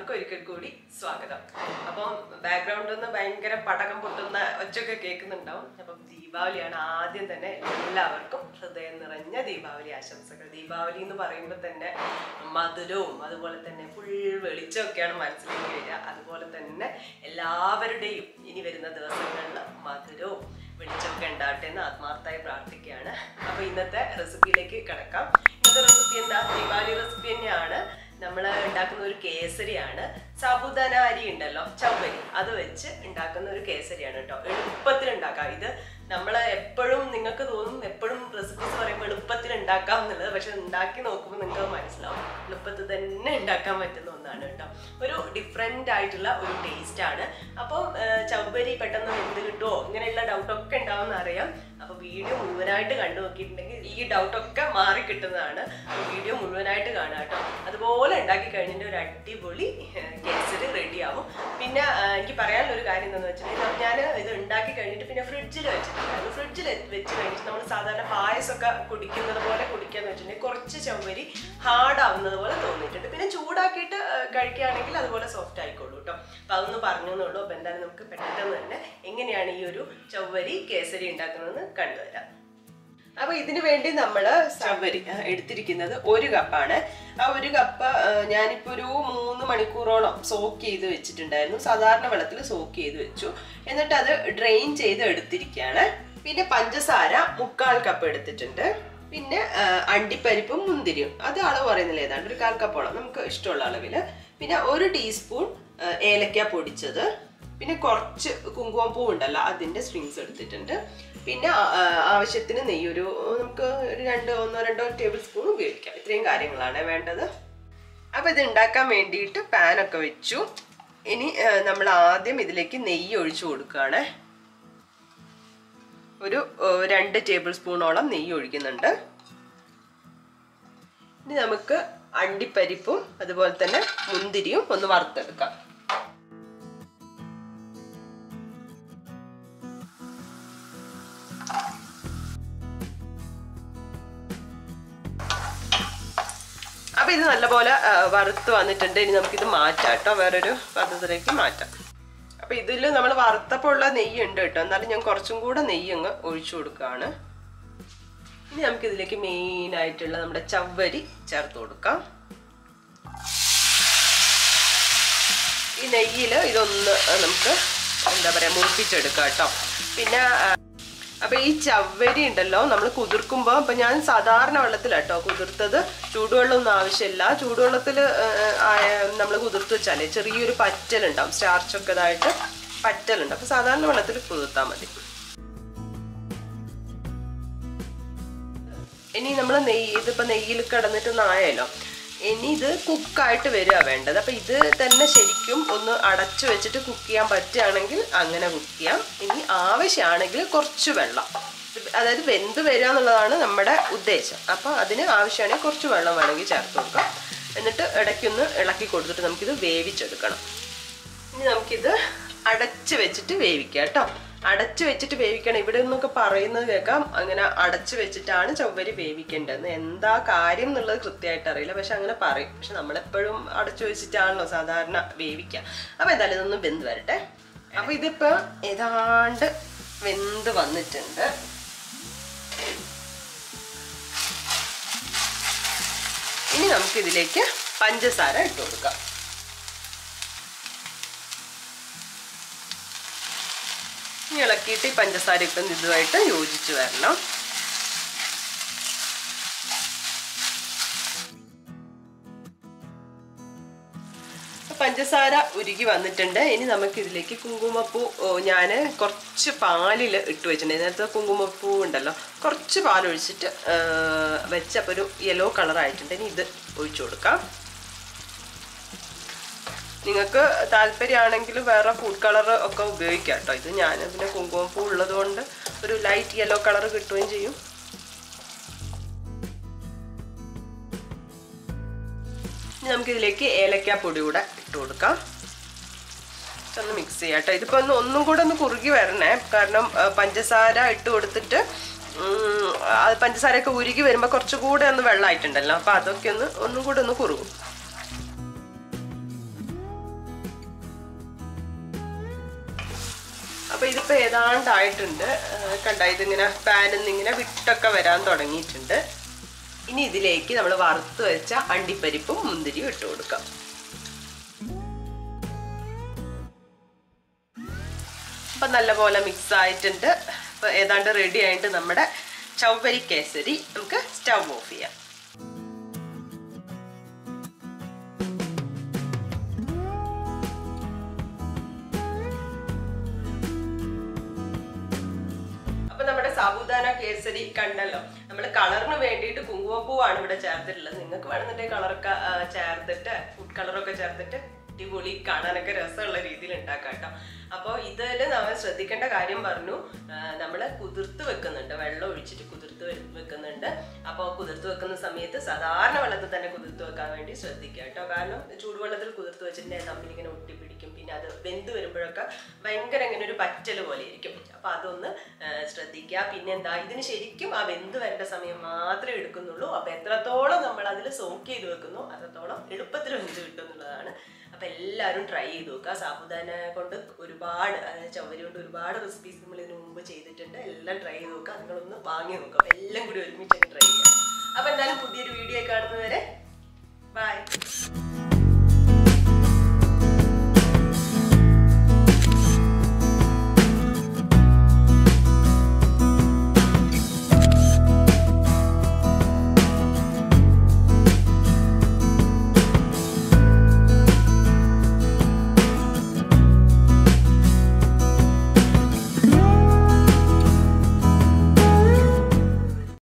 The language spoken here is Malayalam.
എല്ലാവർക്കും ഒരിക്കൽ കൂടി സ്വാഗതം അപ്പം ബാക്ക്ഗ്രൗണ്ടിൽ നിന്ന് ഭയങ്കര പടകം പൊട്ടുന്ന ഒച്ചയൊക്കെ കേൾക്കുന്നുണ്ടാവും അപ്പം ദീപാവലിയാണ് ആദ്യം തന്നെ എല്ലാവർക്കും ഹൃദയം നിറഞ്ഞ ദീപാവലി ആശംസകൾ ദീപാവലി എന്ന് പറയുമ്പോൾ തന്നെ മധുരവും അതുപോലെ തന്നെ ഫുൾ വെളിച്ചമൊക്കെയാണ് മനസ്സിലേക്ക് വരിക അതുപോലെ തന്നെ എല്ലാവരുടെയും ഇനി വരുന്ന ദിവസങ്ങളിൽ മധുരവും വെളിച്ചമൊക്കെ ഉണ്ടാവട്ടെ എന്ന് ആത്മാർത്ഥമായി പ്രാർത്ഥിക്കുകയാണ് അപ്പൊ ഇന്നത്തെ റെസിപ്പിയിലേക്ക് കിടക്കാം ഇന്നത്തെ റെസിപ്പി എന്താ ദീപാവലി റെസിപ്പി തന്നെയാണ് നമ്മൾ ഉണ്ടാക്കുന്ന ഒരു കേസരിയാണ് സാബുദാന അരി ഉണ്ടല്ലോ ചവ്വരി അത് വെച്ച് ഉണ്ടാക്കുന്ന ഒരു കേസരിയാണ് കേട്ടോ എളുപ്പത്തിൽ ഉണ്ടാക്കാം ഇത് നമ്മൾ എപ്പോഴും നിങ്ങൾക്ക് തോന്നും എപ്പോഴും റെസിപ്പീസ് പറയുമ്പോൾ എളുപ്പത്തിൽ ഉണ്ടാക്കാം എന്നുള്ളത് പക്ഷെ ഉണ്ടാക്കി നോക്കുമ്പോൾ നിങ്ങൾക്ക് മനസ്സിലാവും എളുപ്പത്തിൽ തന്നെ ഉണ്ടാക്കാൻ പറ്റുന്ന ഒന്നാണ് കേട്ടോ ഒരു ഡിഫറെൻ്റ് ആയിട്ടുള്ള ഒരു ടേസ്റ്റ് ആണ് അപ്പം ചവ്വരി പെട്ടെന്ന് വെന്ത് കിട്ടുമോ ഇങ്ങനെയുള്ള ഡൗട്ടൊക്കെ ഉണ്ടാവുമെന്ന് അറിയാം അപ്പോൾ വീഡിയോ മുഴുവനായിട്ട് കണ്ടു നോക്കിയിട്ടുണ്ടെങ്കിൽ ഈ ഡൗട്ടൊക്കെ മാറി കിട്ടുന്നതാണ് വീഡിയോ മുഴുവനായിട്ട് കാണുക കേട്ടോ അതുപോലെ ഉണ്ടാക്കി കഴിഞ്ഞിട്ട് ഒരു അടിപൊളി കേസരി റെഡിയാവും പിന്നെ ആ, എനിക്ക് പറയാനുള്ള ഒരു കാര്യം എന്താണെന്ന് വെച്ചിട്ടുണ്ടെങ്കിൽ ഞാൻ ഇത് ഉണ്ടാക്കി കഴിഞ്ഞിട്ട് പിന്നെ ഫ്രിഡ്ജിൽ വെച്ചിട്ടുണ്ടായിരുന്നു ഫ്രിഡ്ജിൽ വെച്ച് കഴിഞ്ഞിട്ട് നമ്മൾ സാധാരണ പായസമൊക്കെ കുടിക്കുന്നത് പോലെ കുടിക്കാന്ന് വെച്ചിട്ടുണ്ടെങ്കിൽ കുറച്ച് ചവ്വരി ഹാർഡ് ആവുന്നത് പോലെ തോന്നിയിട്ടുണ്ട് പിന്നെ ചൂടാക്കിയിട്ട് ആ, കഴിക്കുകയാണെങ്കിൽ അതുപോലെ സോഫ്റ്റ് ആയിക്കോളൂ കേട്ടോ അപ്പം അതൊന്ന് പറഞ്ഞു എന്നുള്ളൂ അപ്പം എന്തായാലും നമുക്ക് പെട്ടെന്ന് തന്നെ എങ്ങനെയാണ് ഈ ഒരു ചവ്വരി കേസരി ഉണ്ടാക്കുന്നതെന്ന് കണ്ടുവരാം അപ്പൊ ഇതിനു വേണ്ടി നമ്മൾ ചവ്വരി ആ, എടുത്തിരിക്കുന്നത് ഒരു കപ്പാണ് ആ ഒരു കപ്പ് ആ, ഞാനിപ്പോ ഒരു മൂന്ന് മണിക്കൂറോളം സോക്ക് ചെയ്ത് വെച്ചിട്ടുണ്ടായിരുന്നു സാധാരണ വെള്ളത്തിൽ സോക്ക് ചെയ്ത് വെച്ചു എന്നിട്ട് അത് ഡ്രെയിൻ ചെയ്ത് എടുത്തിരിക്കുകയാണ് പിന്നെ പഞ്ചസാര മുക്കാൽ കപ്പ് എടുത്തിട്ടുണ്ട് പിന്നെ ആ, അണ്ടിപ്പരിപ്പും മുന്തിരിയും അത് അളവ് പറയുന്നില്ല ഏതാണ്ട് ഒരു കാൽ കപ്പോളം നമുക്ക് ഇഷ്ടമുള്ള അളവിൽ പിന്നെ ഒരു ടീസ്പൂൺ ആ, ഏലക്ക പൊടിച്ചത് പിന്നെ കുറച്ച് കുങ്കുമപ്പൂ ഉണ്ടല്ലോ അതിന്റെ സ്ട്രിങ്സ് എടുത്തിട്ടുണ്ട് പിന്നെ ആ, ആ, ആവശ്യത്തിന് നെയ്യ് ഒരു നമുക്ക് ഒരു രണ്ട് ഒന്നോ രണ്ടോ ടേബിൾ സ്പൂൺ ഉപയോഗിക്കാം ഇത്രയും കാര്യങ്ങളാണ് വേണ്ടത് അപ്പൊ ഇത് ഉണ്ടാക്കാൻ വേണ്ടിയിട്ട് പാനൊക്കെ വെച്ചു ഇനി നമ്മൾ ആദ്യം ഇതിലേക്ക് നെയ്യ് ഒഴിച്ചു കൊടുക്കുകയാണ് ഒരു ഏ, രണ്ട് ടേബിൾ സ്പൂണോളം നെയ്യ് ഒഴിക്കുന്നുണ്ട് ഇനി നമുക്ക് അണ്ടിപ്പരിപ്പും അതുപോലെ തന്നെ മുന്തിരിയും ഒന്ന് വറുത്തെടുക്കാം അപ്പൊ ഇത് നല്ലപോലെ ആ, വറുത്ത് വന്നിട്ടുണ്ട് ഇനി നമുക്കിത് മാറ്റാം കേട്ടോ വേറൊരു പദ്ധതിയിലേക്ക് മാറ്റാം അപ്പൊ ഇതിൽ നമ്മൾ വറുത്തപ്പോൾ ഉള്ള നെയ്യ് ഉണ്ട് കേട്ടോ എന്നാലും ഞാൻ കുറച്ചും കൂടെ നെയ്യ് അങ്ങ് ഒഴിച്ചു കൊടുക്കുകയാണ് ഇനി നമുക്ക് ഇതിലേക്ക് മെയിൻ ആയിട്ടുള്ള നമ്മുടെ ചവ്വരി ചേർത്ത് കൊടുക്കാം ഈ നെയ്യിൽ ഇതൊന്ന് നമുക്ക് എന്താ പറയാ മൂപ്പിച്ചെടുക്കാം കേട്ടോ പിന്നെ ആ, അപ്പൊ ഈ ചവ്വരി ഉണ്ടല്ലോ നമ്മൾ കുതിർക്കുമ്പോ അപ്പൊ ഞാൻ സാധാരണ വെള്ളത്തിലാട്ടോ കുതിർത്തത് ചൂടുവെള്ളമൊന്നും ആവശ്യമില്ല ചൂടുവെള്ളത്തിൽ നമ്മൾ കുതിർത്ത് വെച്ചാലേ ചെറിയൊരു പറ്റലുണ്ടാവും സ്റ്റാർച്ചൊക്കെ ഇതായിട്ട് പറ്റലുണ്ട് അപ്പൊ സാധാരണ വെള്ളത്തിൽ കുതിർത്താൽ മതി ഇനി നമ്മൾ നെയ്യ് ഇതിപ്പോ നെയ്യിൽ കിടന്നിട്ടൊന്നായല്ലോ ഇനി ഇത് കുക്കായിട്ട് വരിക വേണ്ടത് അപ്പൊ ഇത് തന്നെ ശരിക്കും ഒന്ന് അടച്ചു വെച്ചിട്ട് കുക്ക് ചെയ്യാൻ പറ്റുകയാണെങ്കിൽ അങ്ങനെ കുക്ക് ചെയ്യാം ഇനി ആവശ്യമാണെങ്കിൽ കുറച്ച് വെള്ളം അതായത് വെന്ത് വരിക എന്നുള്ളതാണ് നമ്മുടെ ഉദ്ദേശം അപ്പൊ അതിന് ആവശ്യമാണെങ്കിൽ കുറച്ച് വെള്ളം വേണമെങ്കിൽ ചേർത്ത് കൊടുക്കാം എന്നിട്ട് ഇടയ്ക്കൊന്ന് ഇളക്കി കൊടുത്തിട്ട് നമുക്കിത് വേവിച്ചെടുക്കണം ഇനി നമുക്കിത് അടച്ച് വെച്ചിട്ട് വേവിക്കാം കേട്ടോ അടച്ച് വെച്ചിട്ട് വേവിക്കണം ഇവിടെ നിന്നൊക്കെ പറയുന്നത് കേൾക്കാം അങ്ങനെ അടച്ച് വെച്ചിട്ടാണ് ചവ്വരി വേവിക്കേണ്ടത് എന്താ കാര്യം എന്നുള്ളത് കൃത്യമായിട്ട് അറിയില്ല പക്ഷെ അങ്ങനെ പറയും പക്ഷെ നമ്മളെപ്പോഴും അടച്ചു വെച്ചിട്ടാണല്ലോ സാധാരണ വേവിക്കുക അപ്പൊ എന്തായാലും ഇതൊന്ന് വെന്ത് വരട്ടെ അപ്പൊ ഇതിപ്പോ ഏതാണ്ട് വെന്ത് വന്നിട്ടുണ്ട് ഇനി നമുക്ക് ഇതിലേക്ക് പഞ്ചസാര ഇട്ട് കൊടുക്കാം ഇനി ഇളക്കിയിട്ട് ഈ പഞ്ചസാര ഇപ്പം ഇതുമായിട്ട് യോജിച്ച് വരണം അപ്പൊ പഞ്ചസാര ഉരുകി വന്നിട്ടുണ്ട് ഇനി നമുക്ക് ഇതിലേക്ക് കുങ്കുമപ്പൂ ഞാൻ കുറച്ച് പാലിൽ ഇട്ട് വെച്ചിട്ടുണ്ട് നേരത്തെ കുങ്കുമപ്പൂ ഉണ്ടല്ലോ കുറച്ച് പാലൊഴിച്ചിട്ട് വെച്ചപ്പോൾ ഒരു യെല്ലോ കളർ ആയിട്ടുണ്ട് ഇനി ഇത് ഒഴിച്ചു കൊടുക്കാം നിങ്ങൾക്ക് താല്പര്യമാണെങ്കിൽ വേറെ ഫുഡ് കളർ ഒക്കെ ഉപയോഗിക്കാം കേട്ടോ ഇത് ഞാൻ പിന്നെ കുങ്കുമപ്പൂ ഉള്ളത് കൊണ്ട് ഒരു ലൈറ്റ് യെല്ലോ കളർ കിട്ടുകയും ചെയ്യും ഇനി നമുക്കിതിലേക്ക് ഏലക്കാപ്പൊടി കൂടെ ഇട്ട് കൊടുക്കാം ഒന്ന് മിക്സ് ചെയ്യാം കേട്ടോ ഇതിപ്പോൾ ഒന്ന് ഒന്നും കൂടെ ഒന്ന് കുറുകി വരണേ കാരണം ആ, പഞ്ചസാര ഇട്ട് കൊടുത്തിട്ട് ഉം, അത് പഞ്ചസാരയൊക്കെ ഉരുകി വരുമ്പോൾ കുറച്ചുകൂടെ ഒന്ന് വെള്ളമായിട്ടുണ്ടല്ലോ അപ്പോൾ അതൊക്കെ ഒന്ന് ഒന്നും കൂടെ ഒന്ന് കുറുകും അപ്പോൾ ഇതിപ്പോൾ ഏതാണ്ടായിട്ടുണ്ട് കണ്ട ഇതിങ്ങനെ പാനിൽ നിന്ന് ഇങ്ങനെ വിട്ടൊക്കെ വരാൻ തുടങ്ങിയിട്ടുണ്ട് ഇനി ഇതിലേക്ക് നമ്മൾ വറുത്ത് വെച്ച അണ്ടിപ്പരിപ്പും മുന്തിരിയും ഇട്ട് കൊടുക്കാം അപ്പം നല്ലപോലെ മിക്സ് ആയിട്ടുണ്ട് അപ്പോൾ ഏതാണ്ട് റെഡി ആയിട്ട് നമ്മുടെ ചൗവരി കേസരി നമുക്ക് സ്റ്റൗ ഓഫ് ചെയ്യാം അപ്പൊ നമ്മുടെ സാബുദാന കേസരി കണ്ടല്ലോ നമ്മൾ കളറിന് വേണ്ടിയിട്ട് കുങ്കുമപ്പൂവാണ് ഇവിടെ ചേർത്തിട്ടുള്ളത് നിങ്ങൾക്ക് വേണമെന്നുണ്ടെങ്കിൽ കളറൊക്കെ ആ, ചേർത്തിട്ട് ഫുഡ് കളറൊക്കെ ചേർത്തിട്ട് അടിപൊളി കാണാനൊക്കെ രസമുള്ള രീതിയിൽ ഉണ്ടാക്കാം കേട്ടോ അപ്പോൾ ഇതിൽ നമ്മൾ ശ്രദ്ധിക്കേണ്ട കാര്യം പറഞ്ഞു നമ്മൾ കുതിർത്ത് വെക്കുന്നുണ്ട് വെള്ളം ഒഴിച്ചിട്ട് കുതിർത്ത് വെ- വെക്കുന്നുണ്ട് അപ്പോൾ കുതിർത്ത് വെക്കുന്ന സമയത്ത് സാധാരണ വെള്ളത്തിൽ തന്നെ കുതിർത്ത് വെക്കാൻ വേണ്ടി ശ്രദ്ധിക്കുക കേട്ടോ കാരണം ചൂടുവെള്ളത്തിൽ കുതിർത്ത് വെച്ചിട്ടുണ്ടെങ്കിൽ തമ്മിൽ ഇങ്ങനെ ഒട്ടിപ്പിടിക്കും പിന്നെ അത് വെന്ത് വരുമ്പോഴൊക്കെ ഭയങ്കര ഇങ്ങനെ ഒരു പറ്റൽ പോലെ ഇരിക്കും അപ്പോൾ അതൊന്ന് ആ, ശ്രദ്ധിക്കുക പിന്നെ എന്താ ഇതിന് ശരിക്കും ആ വെന്ത് വരേണ്ട സമയം മാത്രമേ എടുക്കുന്നുള്ളൂ അപ്പോൾ എത്രത്തോളം നമ്മൾ അതിൽ സോക്ക് ചെയ്ത് വെക്കുന്നു അത്രത്തോളം എളുപ്പത്തിൽ വെന്ത് കിട്ടും എന്നുള്ളതാണ് അപ്പോൾ എല്ലാവരും ട്രൈ ചെയ്ത് നോക്കുക സാബുദാന കൊണ്ട് ഒരുപാട് അതായത് ചവരി കൊണ്ട് ഒരുപാട് റെസിപ്പീസ് നമ്മൾ ഇതിനു മുമ്പ് ചെയ്തിട്ടുണ്ട് എല്ലാം ട്രൈ ചെയ്ത് നോക്കുക നിങ്ങളൊന്ന് വാങ്ങി നോക്കുക അപ്പോൾ എല്ലാം കൂടി ഒരുമിച്ച് ട്രൈ ചെയ്യുക അപ്പോൾ എന്തായാലും പുതിയൊരു വീഡിയോ കാണുന്നവരെ ബൈ